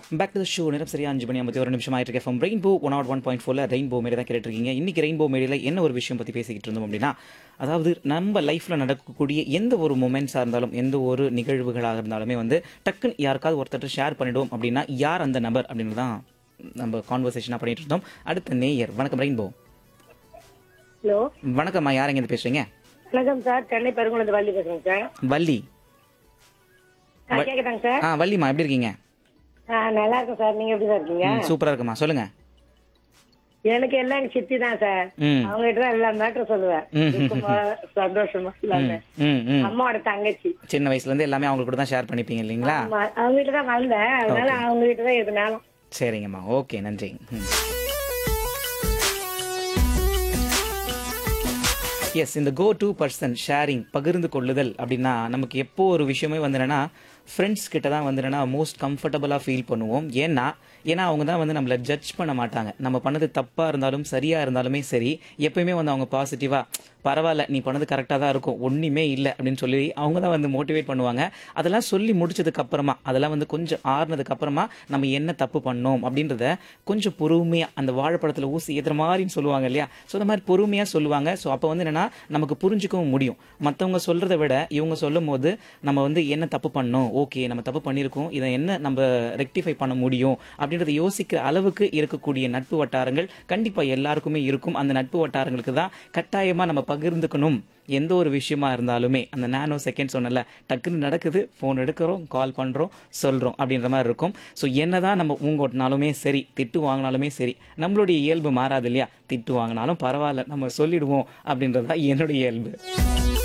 Back to show நேரம் சரியா அஞ்சு மணி ஐம்பத்தி ஒரு நிமிஷம் ஆயிட்டு இருக்கு from rainbow one nought one point ஃபோரில் ரெயின்போ மேலே தான் கேட்டுட்டு இருக்கீங்க இன்னைக்கு ரெயின்போ மேடையில் என்ன ஒரு விஷயம் பற்றி பேசிக்கிட்டு இருந்தோம் அப்படின்னா அதாவது நம்ம லைஃப்பில் நடக்கக்கூடிய எந்த ஒரு மூமெண்ட்ஸாக இருந்தாலும் எந்த ஒரு நிகழ்வுகளாக இருந்தாலுமே வந்து டக்குன்னு யாருக்காவது ஒருத்தர் ஷேர் பண்ணிடுவோம் அப்படின்னா யார் அந்த நபர் அப்படின்னு தான் நம்ம கான்வர்சேஷனாக பண்ணிட்டு இருந்தோம் அடுத்த நேயர் வணக்கம் ரெயின்போ ஹலோ வணக்கம்மா யார் எங்கேருந்து பேசுறீங்க வணக்கம் சார் சென்னை பெருங்குளத்து வள்ளி பேசுறேன் சார் வள்ளி ஆ, கேக்குதாங்க சார் ஆ வள்ளிம்மா எப்படி இருக்கீங்க ஆ, நல்லா இருக்கேன் சார் நீங்க எப்படி சார் இருக்கீங்க சூப்பராக இருக்குமா சொல்லுங்க எனக்கு எல்லாம் எங்க சித்தி தான் சார் ம் அவங்க கிட்ட தான் எல்லா மேட்டரும் சொல்லுவேன் ம். துக்கமா, சந்தோஷமா எல்லாமே ம் ம் அம்மாவோட தங்கச்சி சின்ன வயசுல இருந்து எல்லாமே அவங்க கூட தான் ஷேர் பண்ணிப்பீங்க இல்லைங்களா ஆமா, அவங்க கிட்ட தான் வளர்ந்தேன் அதனால அவங்க கிட்ட தான் எதுனாலும் சரிங்கம்மா ஓகே நன்றி எஸ் இந்த கோ டு பர்சன் ஷேரிங் பகிர்ந்து கொள்ளுதல் அப்படின்னா நமக்கு எப்போ ஒரு விஷயமே வந்து என்னன்னா ஃப்ரெண்ட்ஸ் கிட்ட தான் வந்து என்னன்னா மோஸ்ட் கம்ஃபர்டபுளாக ஃபீல் பண்ணுவோம் ஏன்னா ஏன்னா அவங்க தான் வந்து நம்மளை ஜட்ஜ் பண்ண மாட்டாங்க நம்ம பண்ணது தப்பாக இருந்தாலும் சரியாக இருந்தாலுமே சரி எப்பயுமே வந்து அவங்க பாசிட்டிவாக பரவாயில்ல நீ பண்ணது கரெக்டாக தான் இருக்கும் ஒன்றுமே இல்லை அப்படின்னு சொல்லி அவங்க தான் வந்து மோட்டிவேட் பண்ணுவாங்க அதெல்லாம் சொல்லி முடிச்சதுக்கு அப்புறமா அதெல்லாம் வந்து கொஞ்சம் ஆறுனதுக்கு அப்புறமா நம்ம என்ன தப்பு பண்ணோம் அப்படின்றத கொஞ்சம் பொறுமையாக அந்த வாழைப்பழத்தில் ஊசி ஏற்றுற மாதிரின்னு சொல்லுவாங்க இல்லையா ஸோ அந்த மாதிரி பொறுமையாக சொல்லுவாங்க ஸோ அப்போ வந்து என்னன்னா நமக்கு புரிஞ்சுக்கவும் முடியும் மற்றவங்க சொல்கிறத விட இவங்க சொல்லும் போது நம்ம வந்து என்ன தப்பு பண்ணோம் ஓகே நம்ம தப்பு பண்ணியிருக்கோம் இதை என்ன நம்ம ரெக்டிஃபை பண்ண முடியும் அப்படின்றத யோசிக்கிற அளவுக்கு இருக்கக்கூடிய நட்பு வட்டாரங்கள் கண்டிப்பாக எல்லாருக்குமே இருக்கும் அந்த நட்பு வட்டாரங்களுக்கு தான் கட்டாயமாக நம்ம பகிர்ந்துக்கணும் எந்த ஒரு விஷயமா இருந்தாலுமே அந்த நானோ செகண்ட் சொன்னல டக்குன்னு நடக்குது ஃபோன் எடுக்கிறோம் கால் பண்ணுறோம் சொல்கிறோம் அப்படின்ற மாதிரி இருக்கும் ஸோ என்னதான் நம்ம ஊங்கோட்டினாலுமே சரி திட்டு வாங்கினாலுமே சரி நம்மளுடைய இயல்பு மாறாது இல்லையா திட்டு வாங்கினாலும் பரவாயில்ல நம்ம சொல்லிடுவோம் அப்படின்றது தான் என்னுடைய இயல்பு